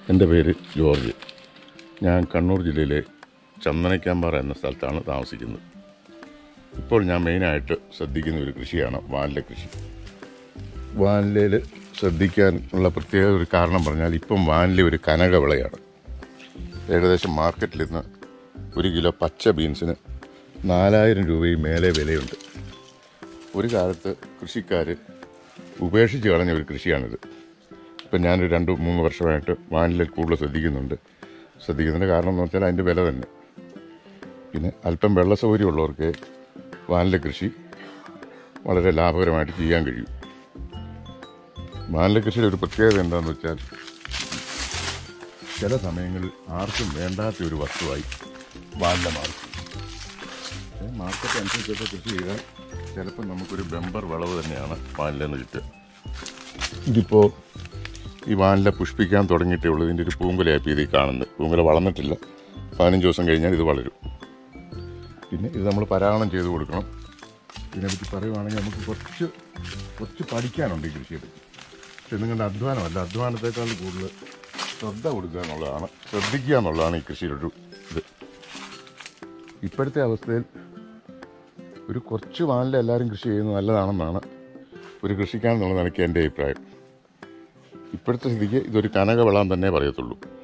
എൻ്റെ പേര് ജോർജ് ഞാൻ കണ്ണൂർ ജില്ലയിലെ ചന്ദനക്കാമ്പാറ എന്ന സ്ഥലത്താണ് താമസിക്കുന്നത് ഇപ്പോൾ ഞാൻ മെയിനായിട്ട് ശ്രദ്ധിക്കുന്ന ഒരു കൃഷിയാണ് വാനില കൃഷി വാനിലയിൽ ശ്രദ്ധിക്കാനുള്ള പ്രത്യേക ഒരു കാരണം പറഞ്ഞാൽ ഇപ്പം വാനില ഒരു കനക വിളയാണ് ഏകദേശം മാർക്കറ്റിൽ ഇന്ന് ഒരു കിലോ പച്ച ബീൻസിന് നാലായിരം രൂപയും മേലെ വിലയുണ്ട് ഒരു കാലത്ത് കൃഷിക്കാർ ഉപേക്ഷിച്ച് കളഞ്ഞ ഒരു കൃഷിയാണിത് ഇപ്പം ഞാനൊരു രണ്ട് മൂന്ന് വർഷമായിട്ട് വാനിലയിൽ കൂടുതൽ ശ്രദ്ധിക്കുന്നുണ്ട് ശ്രദ്ധിക്കുന്നതിൻ്റെ കാരണം എന്ന് വെച്ചാൽ അതിൻ്റെ വില തന്നെ പിന്നെ അല്പം വെള്ള സൗകര്യമുള്ളവർക്ക് വാനില കൃഷി വളരെ ലാഭകരമായിട്ട് ചെയ്യാൻ കഴിയും വാനില കൃഷിയുടെ ഒരു പ്രത്യേകത എന്താണെന്ന് വെച്ചാൽ ചില സമയങ്ങളിൽ ആർക്കും വേണ്ടാത്ത ഒരു വസ്തുവായി വാനില മാറും പക്ഷേ മാർക്കറ്റ് അനുസരിച്ചൊക്കെ കൃഷി ചെയ്താൽ ചിലപ്പോൾ നമുക്കൊരു ബെമ്പർ വിളവ് തന്നെയാണ് വാനിലെന്ന് കിട്ടുക ഇതിപ്പോൾ ഈ വാനില പുഷ്പിക്കാൻ തുടങ്ങിയിട്ടേ ഉള്ളൂ ഇതിൻ്റെ ഒരു പൂങ്കുലയായി ഇത് ഈ കാണുന്നത് പൂങ്കുല വളർന്നിട്ടില്ല പതിനഞ്ച് ദിവസം കഴിഞ്ഞാൽ ഇത് വളരും പിന്നെ ഇത് നമ്മൾ പരാഗണം ചെയ്ത് കൊടുക്കണം ഇതിനെപ്പറ്റി പറയുവാണെങ്കിൽ നമുക്ക് കുറച്ച് കുറച്ച് പഠിക്കാനുണ്ട് ഈ കൃഷിയെപ്പറ്റി പക്ഷെ നിങ്ങളുടെ അധ്വാനമല്ല അധ്വാനത്തെക്കാൾ കൂടുതൽ ശ്രദ്ധ കൊടുക്കുക എന്നുള്ളതാണ് ശ്രദ്ധിക്കുക എന്നുള്ളതാണ് ഈ കൃഷിയുടെ ഒരു ഇത് ഇപ്പോഴത്തെ അവസ്ഥയിൽ ഒരു കുറച്ച് വാനില എല്ലാവരും കൃഷി ചെയ്യുന്നത് നല്ലതാണെന്നാണ് ഒരു കൃഷിക്കാരെന്നുള്ള നിലയ്ക്ക് എൻ്റെ അഭിപ്രായം ഇപ്പോഴത്തെ സ്ഥിതിക്ക് ഇതൊരു കനക വിളാൻ തന്നെ പറയത്തുള്ളൂ